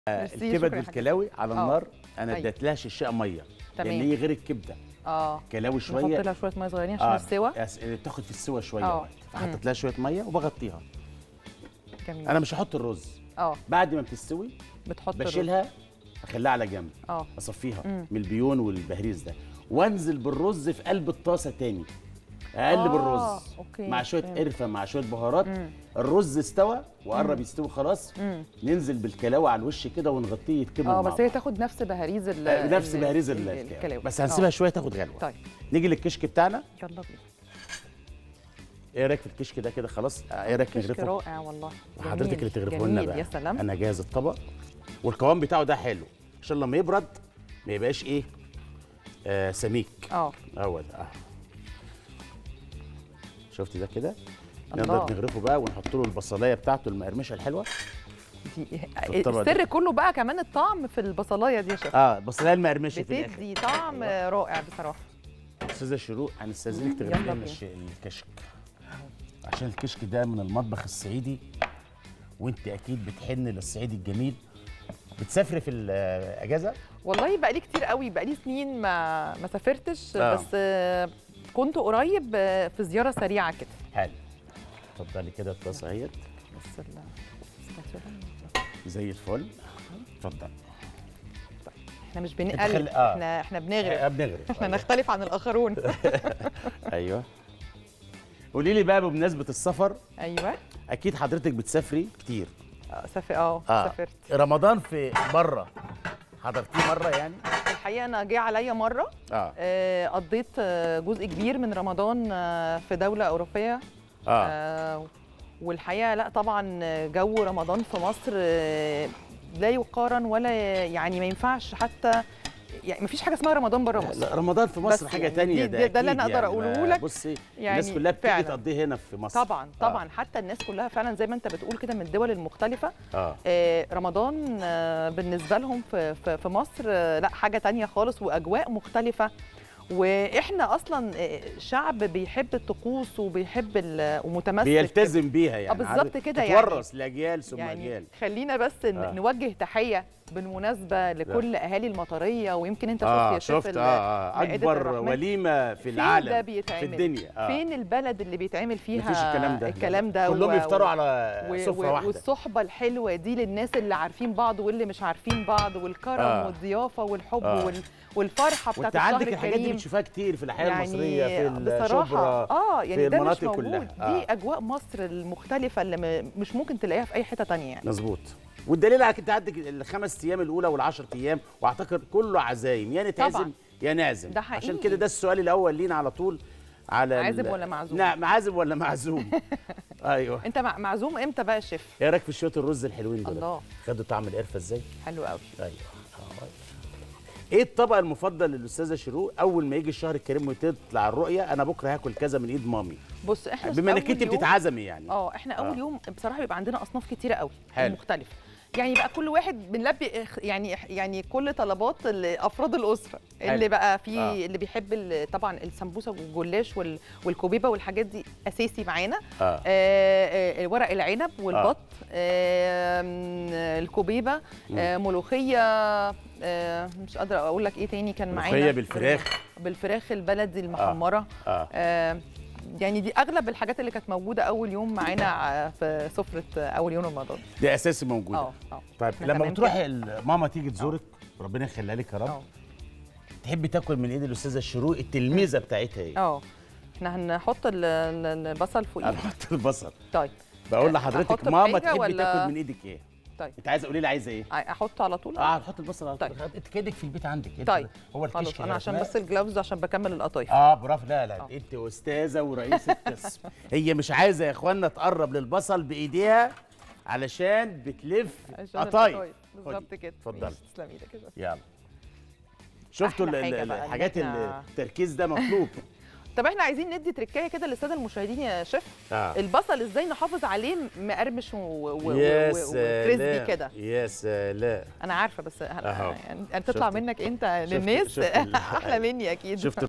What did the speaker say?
ميرسي، الكبد شكراً يا والكلاوي على آه. النار انا أيوة. اديت لها شقه ميه تمام. لان هي غير الكبده اه كلاوي نحط شويه لها شويه ميه صغيرين عشان السوا يس- تاخد في السوا شويه آه. وقت فحطيت لها شويه ميه وبغطيها جميل انا مش هحط الرز اه بعد ما بتستوي بتحط الرز. بشيلها اخليها على جنب اه اصفيها مم. من البيون والبهريز ده وانزل بالرز في قلب الطاسه تاني اقلب آه، الرز أوكي، مع شويه فهمت. قرفه مع شويه بهارات مم. الرز استوى وقرب يستوي خلاص مم. ننزل بالكلاوي على الوش كده ونغطيه يتكمل اه مع بس هي بعض. تاخد نفس بهاريز ال آه، نفس ال- بهريز ال- الكلاوي الكلاوي بس هنسيبها آه. شويه تاخد غلوه طيب نيجي للكشك بتاعنا يلا بينا ايه رايك في الكشك ده كده خلاص آه، ايه رايك كشك نغرفه رائع والله حضرتك جميل، اللي تغرفه لنا جميل، بقى يا سلام انا جاهز الطبق والقوام بتاعه ده حلو عشان لما يبرد ما يبقاش ايه آه سميك اه هو ده اه شفتي ده كده الله. نقدر نغرفه بقى ونحط له البصلايه بتاعته المقرمشه الحلوه دي الطبق ده. السر كله بقى كمان الطعم في البصلايه دي يا شيخ اه البصلايه المقرمشه في الاخر بتدي طعم رائع بصراحه استاذه شروق هنستاذنك يلا تغرفي لنا بينا. الش- الكشك عشان الكشك ده من المطبخ الصعيدي وانت اكيد بتحن للصعيد الجميل بتسافري في الاجازه والله بقى لي كتير قوي بقى لي سنين ما ما سافرتش آه. بس آه، كنت قريب آه، في زياره سريعه كده حلو اتفضلي كده الطاسه اهيت بس ال- زي الفل اتفضل احنا مش خلي- بنقلب آه. احنا احنا بنغرف آه، بنغرف احنا أيوة. نختلف عن الاخرون ايوه قولي لي بقى بمناسبه السفر ايوه اكيد حضرتك بتسافري كتير آه، سافر اه اه سافرت رمضان في بره حضرتيه مره يعني الحقيقه انا جه عليا مره اه آه، قضيت آه، جزء كبير من رمضان آه، في دوله اوروبيه اه آه، والحقيقه لا طبعا جو رمضان في مصر آه، لا يقارن ولا يعني ما ينفعش حتى يعني ما فيش حاجه اسمها رمضان بره مصر لا رمضان في مصر بس حاجه يعني تانية دي- ده ده- ده اللي أكيد أنا أقدر يعني. أقوله ما- لك. بصي يعني الناس كلها بتيجي فعلاً. تقضيه هنا في مصر طبعا طبعا حتى الناس كلها فعلا زي ما انت بتقول كده من الدول المختلفه اه آه، رمضان آه، بالنسبه لهم في في في مصر آه، لا حاجه تانية خالص واجواء مختلفه واحنا اصلا آه، شعب بيحب الطقوس وبيحب ال- ومتمسك بيلتزم بيها يعني آه، بالظبط عارف؟ كده يعني. تتورث لاجيال ثم يعني اجيال خلينا بس ن- آه. نوجه تحيه بالمناسبه لكل اهالي المطريه ويمكن انت اه شفت يا شيف شفت ال- اه, آه مائدة اكبر الرحمن. وليمه في فين العالم ده بيتعمل في الدنيا آه. فين البلد اللي بيتعمل فيها مفيش الكلام ده الكلام ده كلهم و- يفطروا و- على و- سفره و- واحده والصحبه الحلوه دي للناس اللي عارفين بعض واللي مش عارفين بعض والكرم آه. والضيافه والحب آه. وال- والفرحه بتاعت وانت الشهر عندك الحاجات دي الكريم بتشوفها كتير في الحياه يعني المصريه في بصراحه الشبرا اه يعني في ده مش المناطق موجود كلها. آه. دي اجواء مصر المختلفه اللي م- مش ممكن تلاقيها في اي حته تانية يعني مظبوط والدليل على كده انت عندك الخمس ايام الاولى والعشر ايام واعتقد كله عزايم يا نتعزم طبعا. يا نعزم ده عشان حقيقي. كده ده السؤال الاول لينا على طول على ال- عازب ولا معزوم؟ نعم عازب ولا معزوم ايوه انت مع- معزوم امتى بقى يا شيف ايه رايك في شويه الرز الحلوين دول الله. خدوا طعم القرفه ازاي حلو قوي ايوه آه. ايه الطبق المفضل للاستاذه شروق اول ما يجي الشهر الكريم وتطلع الرؤيه انا بكره هاكل كذا من ايد مامي بص احنا بما انك أول انت يوم- بتتعزمي يعني اه احنا اول آه. يوم بصراحه بيبقى عندنا اصناف كتيره قوي حلو. مختلفه يعني بقى كل واحد بنلبي إخ- يعني يعني كل طلبات ال- افراد الاسره حلو. اللي بقى في آه. اللي بيحب ال- طبعا السمبوسه والجلاش وال- والكوبيبه والحاجات دي اساسي معانا اه آه، آه، ورق العنب والبط آه. الكوبيبه آه، ملوخيه آه، مش قادره اقول لك ايه تاني كان معانا ملوخيه بالفراخ بالفراخ البلدي المحمره اه آه، يعني دي اغلب الحاجات اللي كانت موجوده اول يوم معانا ع- في سفره اول يوم رمضان دي اساسي موجوده اه اه طيب إحنا لما تمام بتروحي ال- ماما تيجي تزورك ربنا يخليها لك يا رب اه تحبي تاكل من ايد الاستاذه شروق التلميذه بتاعتها ايه؟ اه احنا هنحط ال- ال- البصل فوقيه انا بحط البصل طيب بقول أحط لحضرتك ماما بحاجة تحبي ولا- تاكل من ايدك ايه؟ طيب انت عايزه قولي لي عايزه ايه؟ احط على طول اه هنحط البصل على طول طيب. انت كانك في البيت عندك انت طيب. هو الكشك خلاص انا يا عشان رسماء. بس الجلافز عشان بكمل القطايف اه برافو لا لا آه. انت استاذه ورئيسه قسم هي مش عايزه يا اخوانا تقرب للبصل بايديها علشان بتلف عشان قطايف القطايف. بالظبط خدي. كده اتفضلي. ماشي، تسلمي ايدك كده يلا شفتوا أحلى ال- ال- حاجة بقى إن الحاجات إحنا- اللي- التركيز ده مطلوب طب احنا عايزين ندي تركايه كده للساده المشاهدين يا شيف اه البصل ازاي نحافظ عليه مقرمش و- و- و- يا و- وكريسبي سلام كده يا سلام انا عارفه بس أهو. يعني تطلع شفت- منك انت شفت- للناس شفت ال- احلى مني اكيد شفت